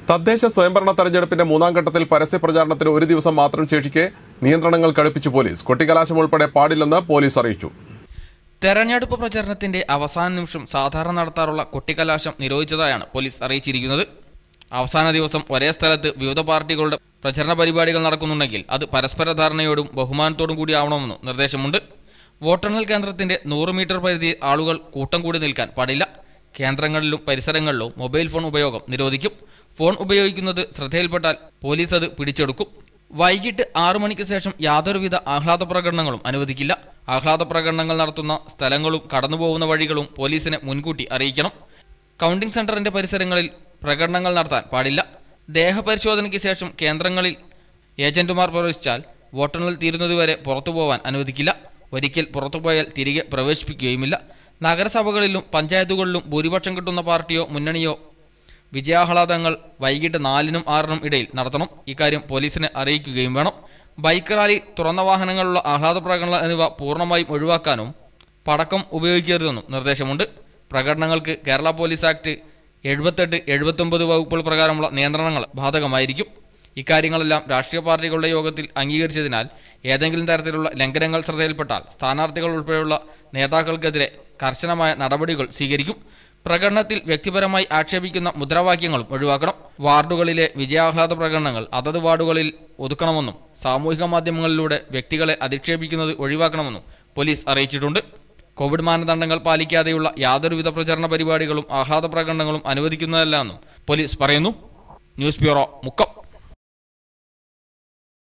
തദ്ദേശ സ്വയംഭരണ തെരഞ്ഞെടുപ്പിന്റെ മൂന്നാം ഘട്ടത്തിൽ പരസ്യ പ്രചാരണത്തിന് ഒരു ദിവസം മാത്രം ശേഷിക്കെ നിയന്ത്രണങ്ങൾ കടുപ്പിച്ചു പോലീസ് കൊട്ടിക്കലാശം ഉൾപ്പെടെ പാടില്ലെന്ന് പോലീസ് അറിയിച്ചു തെരഞ്ഞെടുപ്പ് പ്രചരണത്തിന്റെ അവസാന നിമിഷം സാധാരണ നടത്താറുള്ള കൊട്ടിക്കലാശം നിരോധിച്ചതായാണ് പോലീസ് അറിയിച്ചിരിക്കുന്നത് അവസാന ദിവസം ഒരേ സ്ഥലത്ത് വിവിധ പാർട്ടികളുടെ പ്രചരണ പരിപാടികൾ നടക്കുന്നുണ്ടെങ്കിൽ അത് പരസ്പര ധാരണയോടും ബഹുമാനത്തോടും കൂടി ആവണമെന്നും നിർദ്ദേശമുണ്ട് വോട്ടെണ്ണൽ കേന്ദ്രത്തിന്റെ നൂറ് മീറ്റർ പരിധിയിൽ ആളുകൾ കൂട്ടം കൂടി നിൽക്കാൻ പാടില്ല കേന്ദ്രങ്ങളിലും പരിസരങ്ങളിലും മൊബൈൽ ഫോൺ ഉപയോഗം നിരോധിക്കും ഫോൺ ഉപയോഗിക്കുന്നത് ശ്രദ്ധയിൽപ്പെട്ടാൽ പോലീസ് അത് പിടിച്ചെടുക്കും വൈകിട്ട് ആറു മണിക്ക് ശേഷം യാതൊരുവിധ ആഹ്ലാദ പ്രകടനങ്ങളും അനുവദിക്കില്ല ആഹ്ലാദ പ്രകടനങ്ങൾ നടത്തുന്ന സ്ഥലങ്ങളും കടന്നുപോകുന്ന വഴികളും പോലീസിനെ മുൻകൂട്ടി അറിയിക്കണം കൗണ്ടിംഗ് സെന്ററിന്റെ പരിസരങ്ങളിൽ പ്രകടനങ്ങൾ നടത്താൻ പാടില്ല ദേഹപരിശോധനയ്ക്ക് ശേഷം കേന്ദ്രങ്ങളിൽ ഏജന്റുമാർ പ്രവേശിച്ചാൽ വോട്ടെണ്ണൽ തീരുന്നതുവരെ പുറത്തു പോകാൻ അനുവദിക്കില്ല ഒരിക്കൽ പുറത്തുപോയാൽ തിരികെ പ്രവേശിപ്പിക്കുകയുമില്ല നഗരസഭകളിലും പഞ്ചായത്തുകളിലും ഭൂരിപക്ഷം കിട്ടുന്ന പാർട്ടിയോ മുന്നണിയോ വിജയാഹ്ലാദങ്ങൾ വൈകിട്ട് നാലിനും ആറിനും ഇടയിൽ നടത്തണം ഇക്കാര്യം പോലീസിനെ അറിയിക്കുകയും വേണം ബൈക്ക് റാലി തുറന്ന വാഹനങ്ങളുള്ള ആഹ്ലാദ പ്രകടനങ്ങൾ എന്നിവ പൂർണ്ണമായും ഒഴിവാക്കാനും പടക്കം ഉപയോഗിക്കരുതെന്നും നിർദ്ദേശമുണ്ട് പ്രകടനങ്ങൾക്ക് കേരള പോലീസ് ആക്ട് എഴുപത്തെട്ട് എഴുപത്തൊമ്പത് വകുപ്പുകൾ പ്രകാരമുള്ള നിയന്ത്രണങ്ങൾ ബാധകമായിരിക്കും ഇക്കാര്യങ്ങളെല്ലാം രാഷ്ട്രീയ പാർട്ടികളുടെ യോഗത്തിൽ അംഗീകരിച്ചതിനാൽ ഏതെങ്കിലും തരത്തിലുള്ള ലംഘനങ്ങൾ ശ്രദ്ധയിൽപ്പെട്ടാൽ സ്ഥാനാർത്ഥികൾ ഉൾപ്പെടെയുള്ള നേതാക്കൾക്കെതിരെ കർശനമായ നടപടികൾ സ്വീകരിക്കും പ്രകടനത്തിൽ വ്യക്തിപരമായി ആക്ഷേപിക്കുന്ന മുദ്രാവാക്യങ്ങളും ഒഴിവാക്കണം വാർഡുകളിലെ വിജയാഹ്ലാദ പ്രകടനങ്ങൾ അതത് വാർഡുകളിൽ ഒതുക്കണമെന്നും സാമൂഹിക മാധ്യമങ്ങളിലൂടെ വ്യക്തികളെ അധിക്ഷേപിക്കുന്നത് ഒഴിവാക്കണമെന്നും പോലീസ് അറിയിച്ചിട്ടുണ്ട് കോവിഡ് മാനദണ്ഡങ്ങൾ പാലിക്കാതെയുള്ള യാതൊരുവിധ പ്രചരണ പരിപാടികളും ആഹ്ലാദ പ്രകടനങ്ങളും അനുവദിക്കുന്നതല്ല എന്നും പോലീസ് പറയുന്നു ന്യൂസ് ബ്യൂറോ മുക്കം